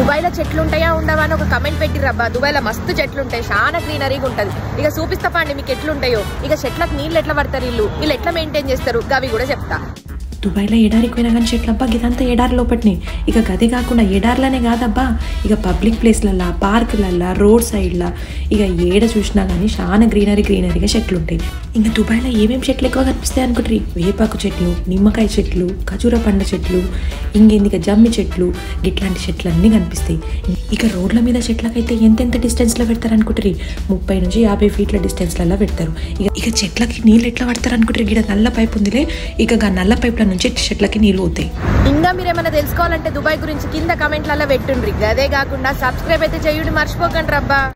Dubai లో చెట్లు ఉంటాయా ఉండవా అని ఒక కమెంట్ పెట్టి రబ్బా దుబాయ్ లో మస్తు చెట్లు ఉంటాయి చాలా గ్రీనరీగా ఉంటది ఇక చూపిస్తా పండి మీకు ఎట్లుంటాయో ఇక చెట్లకు నీళ్ళు ఎట్లా పడతారు ఇల్లు వీళ్ళు ఎట్లా మెయింటైన్ చేస్తారు గవి కూడా చెప్తా దుబాయ్లో ఎడారికి పోయినా కానీ చెట్లబ్బా ఇదంతా ఎడారి లోపట్నే ఇక గది కాకుండా ఎడార్లనే కాదబ్బా ఇక పబ్లిక్ ప్లేస్లల్లా పార్కులల్లా రోడ్ సైడ్లా ఇక ఏడ చూసినా కానీ చాలా గ్రీనరీ గ్రీనరీగా చెట్లు ఉంటాయి ఇంకా దుబాయ్లో ఏమేమి చెట్లు ఎక్కువ కనిపిస్తాయి అనుకుంటారు వేపాకు చెట్లు నిమ్మకాయ చెట్లు ఖజూర పండ్ల చెట్లు ఇంకేంది ఇక జమ్మి చెట్లు ఇట్లాంటి చెట్లు అన్నీ కనిపిస్తాయి ఇక రోడ్ల మీద చెట్లకైతే ఎంతెంత డిస్టెన్స్లో పెడతారు అనుకుంటారు ముప్పై నుంచి యాభై ఫీట్ల డిస్టెన్స్లలో పెడతారు ఇక ఇక చెట్లకి నీళ్ళు ఎట్లా పడతారు అనుకుంటారు ఇక్కడ నల్ల పైప్ ఉందిలే ఇక గా నల్ల పైపుల నుంచి చెట్లకి నీళ్ళు పోతాయి ఇంకా మీరు ఏమైనా తెలుసుకోవాలంటే దుబాయ్ గురించి కింద కమెంట్లలో పెట్టుండ్రి అదే కాకుండా సబ్స్క్రైబ్ అయితే చేయుడు మర్చిపోకండి రబ్బా